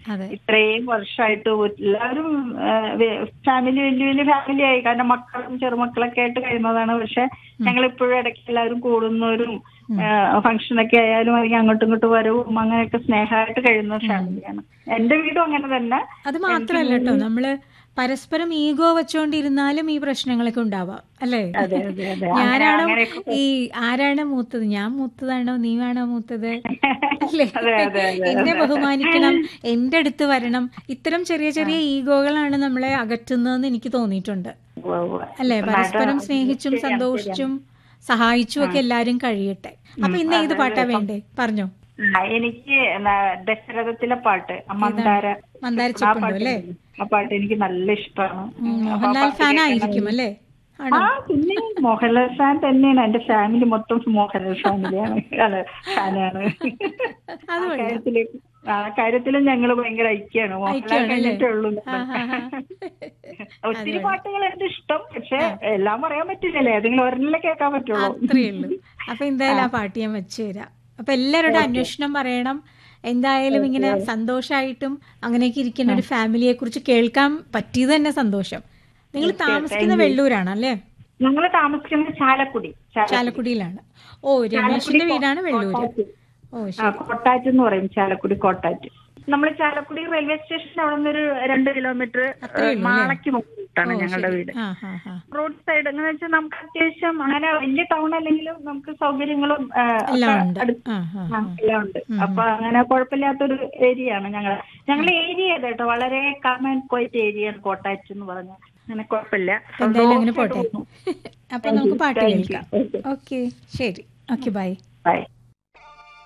അതെ ഇത്രയും വർഷമായിട്ട് എല്ലാവരും ഫാമിലി വലിയ വലിയ ഫാമിലി ആയി കാരണം മക്കളും ചെറുമക്കളൊക്കെ ആയിട്ട് കഴിയുന്നതാണ് പക്ഷെ ഞങ്ങൾ ഇപ്പോഴും ഇടയ്ക്ക് എല്ലാവരും കൂടുന്നവരും ഫംഗ്ഷനൊക്കെ ആയാലും അല്ലെങ്കിൽ അങ്ങോട്ടും ഇങ്ങോട്ടും വരവും അങ്ങനെയൊക്കെ സ്നേഹമായിട്ട് കഴിയുന്ന ഫാമിലിയാണ് എന്റെ വീടും അങ്ങനെ തന്നെ അത് മാത്രല്ല കേട്ടോ നമ്മള് പരസ്പരം ഈഗോ വെച്ചോണ്ടിരുന്നാലും ഈ പ്രശ്നങ്ങളൊക്കെ ഉണ്ടാവാം അല്ലേ അതെ അതെ അതെ അങ്ങനെ ഞാനാണോ അങ്ങനെയൊക്കെ ഈ ആരാണ് മൂത്തത് ഞാൻ മൂത്തതാണോ നീയാണോ മൂത്തത് അല്ലേ അതെ അതെ അതെ എന്നെ ബഹുമാനിക്കണം എന്റെ അടുത്ത് വരണം ഇത്തരം ചെറിയ ചെറിയ ഈഗോകളാണ് നമ്മളെ അകറ്റുന്നതെന്ന് എനിക്ക് തോന്നിയിട്ടുണ്ട് ഉവ്വ് ഉവ്വ്. അല്ലെ പരസ്പരം സ്നേഹിച്ചും സന്തോഷിച്ചും സഹായിച്ചും ഒക്കെ എല്ലാരും കഴിയട്ടെ അപ്പൊ ഇന്ന് ഏത് പാട്ടാ വേണ്ടേ പറഞ്ഞോ ആ, എനിക്ക് ന- ദശരഥത്തിലെ പാട്ട് ആ മന്ദാര മന്ദാര ആ ചെപ്പുണ്ടോ പാട്ട് അല്ലേ ആ പാട്ട് എനിക്ക് നല്ല ഇഷ്ടമാണ് ഉം, മോഹൻലാൽ ഫാൻ ആയിരിക്കും അല്ലേ ആ പിന്നെ മോഹൻലാൽ ഫാൻ തന്നെയാണ് എന്റെ ഫാമിലി മൊത്തം മോഹൻലാൽ ഫാമിലിയാണ് അല്ല ഫാനാണ് അത് ആ കാര്യത്തില് ആ കാര്യത്തിലും ഞങ്ങൾ ഭയങ്കര ഐക്യാണ് മോഹൻലാൽ ഐക്യമാണ് അല്ലേ? കഴിഞ്ഞിട്ടേ ഉള്ളൂ ആ, ആ, ആ. ഒത്തിരി പാട്ടുകൾ എന്റെ ഇഷ്ടം പക്ഷെ എല്ലാം പറയാൻ പറ്റില്ലല്ലേ ഏതെങ്കിലും ഒരെണ്ണല്ലേ കേൾക്കാൻ പറ്റുള്ളൂ അത്രേ ഉള്ളൂ അപ്പൊ എന്തായാലും ആ പാട്ട് ഞാൻ വെച്ചു തരാം അപ്പൊ എല്ലാവരോടും അന്വേഷണം പറയണം എന്തായാലും ഇങ്ങനെ സന്തോഷമായിട്ടും അങ്ങനെയൊക്കെ ഇരിക്കുന്ന ഒരു ഫാമിലിയെ കുറിച്ച് കേൾക്കാൻ പറ്റിയത് തന്നെ സന്തോഷം നിങ്ങൾ താമസിക്കുന്ന വെള്ളൂരാണ് അല്ലേ ഞങ്ങള് താമസിക്കുന്നത് ചാലക്കുടി ചാല- ചാലക്കുടിയിലാണ് ഓ രമേശിന്റെ വീടാണ് വെള്ളൂര് കോട്ടാറ്റ്. ഓ ആ, ശരി കോട്ടാറ്റ് എന്ന് പറയും ചാലക്കുടി കോട്ടാറ്റ് നമ്മൾ ചാലക്കുടി റെയിൽവേ സ്റ്റേഷൻ അവിടെ നിന്ന് ഒരു രണ്ട് കിലോമീറ്റർ അത്രേ ഉള്ളൂ മാളയ്ക്ക് മുകളിലാണ് ഓ, ഞങ്ങളുടെ ശരി. വീട് ആ ആ ആ റോഡ് സൈഡ് എന്ന് വെച്ചാൽ നമുക്ക് അത്യാവശ്യം അങ്ങനെ വലിയ ടൗൺ അല്ലെങ്കിലും നമുക്ക് സൗകര്യങ്ങളും ആ, എല്ലാം ഒക്കെ ഉണ്ട് അടുത്ത് ആ ആ ആ, എല്ലാം ഉണ്ട് അപ്പൊ അങ്ങനെ കുഴപ്പമില്ലാത്തൊരു ഏരിയ ആണ് ഞങ്ങൾ ഞങ്ങൾ ഏരിയ കേട്ടോ വളരെ കാം ആൻഡ് ക്വൈറ്റ് ഏരിയ ആണ് കോട്ടാറ്റ് എന്ന് പറഞ്ഞ അങ്ങനെ കുഴപ്പമില്ല അപ്പൊ എന്തായാലും അങ്ങനെ പോട്ടെ സന്തോഷമായിട്ട് പോകുന്നു. അപ്പൊ നമുക്ക് പാട്ട് Thank you. കേൾക്കാം Okay. ഓക്കെ ശരി ഓക്കെ ബൈ Bye.